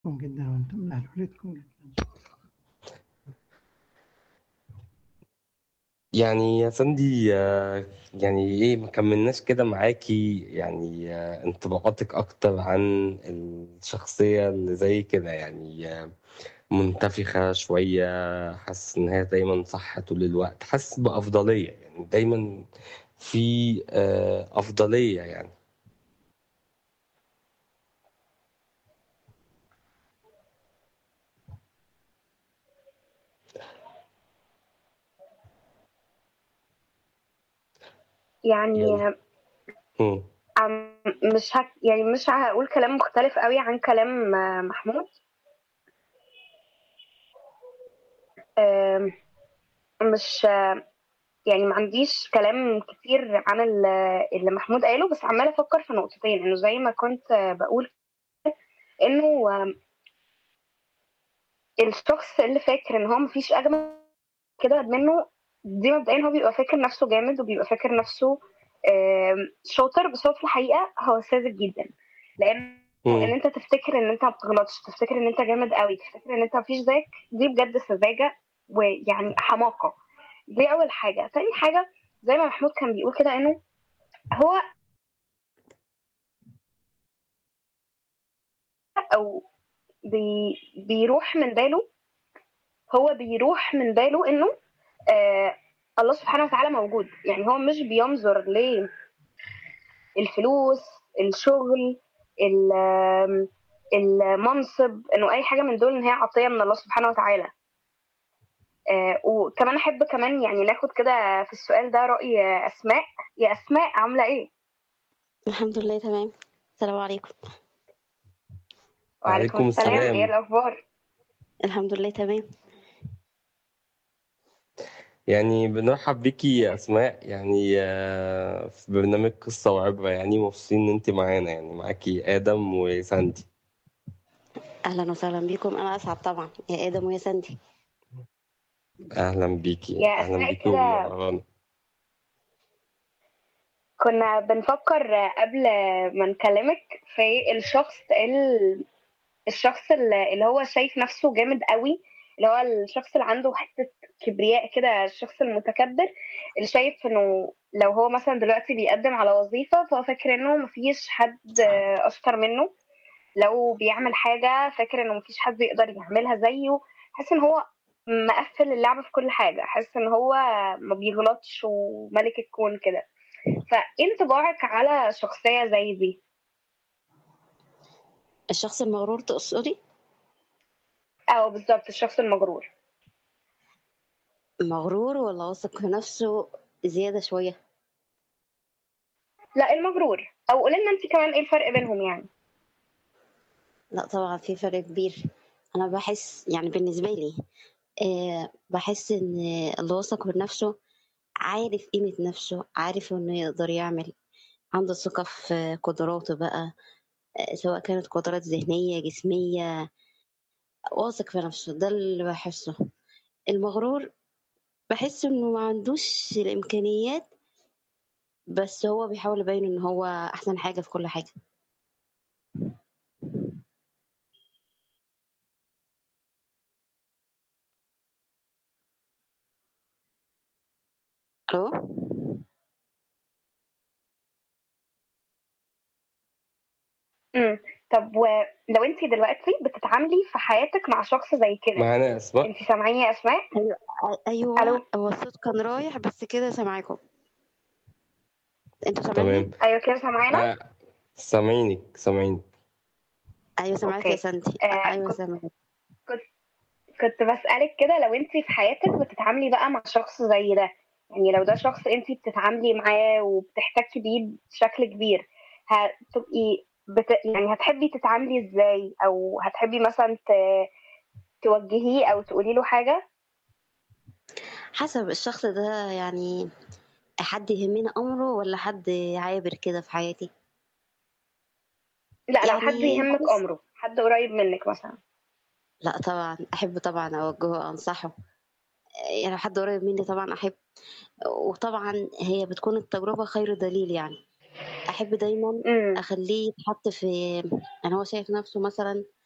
لكم جدا وانتم من أهل ولادكم جدا يعني يا ساندي آه، يعني ايه ما كملناش كده معاكي يعني آه، انطباعاتك اكتر عن الشخصية اللي زي كده يعني آه، منتفخة شوية حاسس ان هي دايما صح طول الوقت حاسس بأفضلية يعني دايما في آه، أفضلية يعني يعني يعني مم. عم مش هك يعني مش هقول كلام مختلف قوي عن كلام آه، محمود آم، مش آه، يعني ما عنديش كلام كتير عن ال- اللي محمود قاله بس عمالة أفكر في نقطتين إنه زي ما كنت آه، بقول إنه آم، الشخص اللي فاكر إن هو مفيش أجمل كده منه دي مبدئيا هو بيبقى فاكر نفسه جامد وبيبقى فاكر نفسه آم، شاطر بس هو في الحقيقة هو ساذج جدا لأن ان مم. انت تفتكر ان انت ما بتغلطش تفتكر ان انت جامد قوي تفتكر ان انت مفيش زيك دي بجد سذاجه ويعني حماقه دي اول حاجه تاني حاجه زي ما محمود كان بيقول كده انه هو او بي بيروح من باله هو بيروح من باله انه آه الله سبحانه وتعالى موجود يعني هو مش بينظر للفلوس الشغل ال- آم، المنصب انه اي حاجه من دول ان هي عطيه من الله سبحانه وتعالى آه وكمان احب كمان يعني ناخد كده في السؤال ده راي اسماء يا اسماء عامله ايه الحمد لله تمام السلام عليكم وعليكم وعليكم السلام ايه السلام الاخبار الحمد لله تمام يعني بنرحب بيكي يا أسماء يعني آه، في برنامج قصة وعبرة يعني مبسوطين إن أنت معانا يعني معاكي آدم وساندي اهلا وسهلا بكم انا اسعد طبعا يا ادم ويا سندي أهلا بيكي يا أهلا اسماء بيكي كده ومنورانا كنا بنفكر قبل ما نكلمك في الشخص ال... الشخص اللي اللي هو شايف نفسه جامد قوي اللي هو الشخص اللي عنده حتة كبرياء كده الشخص المتكبر اللي شايف انه لو هو مثلا دلوقتي بيقدم على وظيفة فهو فاكر انه مفيش حد اشطر منه لو بيعمل حاجة فاكر انه مفيش حد يقدر يعملها زيه حاسس ان هو مقفل اللعبة في كل حاجة حاسس ان هو ما بيغلطش وملك الكون كده فايه انطباعك على شخصية زي دي؟ الشخص المغرور تقصدي اه بالظبط الشخص المغرور مغرور ولا واثق في نفسه زيادة شوية لا المغرور او قولي لنا انت كمان ايه الفرق بينهم يعني لا طبعا في فرق كبير انا بحس يعني بالنسبة لي آه بحس ان اللي واثق من نفسه عارف قيمة نفسه عارف انه يقدر يعمل عنده ثقة في قدراته بقى آه، سواء كانت قدرات ذهنية جسمية واثق في نفسه ده اللي بحسه المغرور بحس انه ما عندوش الامكانيات بس هو بيحاول يبين ان هو احسن حاجة في كل حاجة الو امم طب ولو انت دلوقتي بتتعاملي في حياتك مع شخص زي كده معانا أسماء انت سامعيني يا اسماء ايوه ايوه الو هو الصوت كان رايح بس كده سامعاكم انتوا سامعيني تمام ايوه كده سامعانا آه، سامعينك سامعينك ايوه سامعاك يا اوكي سنتي آه ايوه كنت سامعاك كنت كنت بسألك كده لو انت في حياتك بتتعاملي بقى مع شخص زي ده يعني لو ده شخص انت بتتعاملي معاه وبتحتكي بيه بشكل كبير هتبقي بت... يعني هتحبي تتعاملي ازاي او هتحبي مثلا ت... توجهيه او تقولي له حاجة حسب الشخص ده يعني حد يهمني امره ولا حد عابر كده في حياتي لا لو حد يعني يهمك بحس امره حد قريب منك مثلا لا طبعا احب طبعا اوجهه انصحه يعني لو حد قريب مني طبعا احب وطبعا هي بتكون التجربة خير دليل يعني احب دايما امم اخليه يتحط في يعني هو شايف نفسه مثلا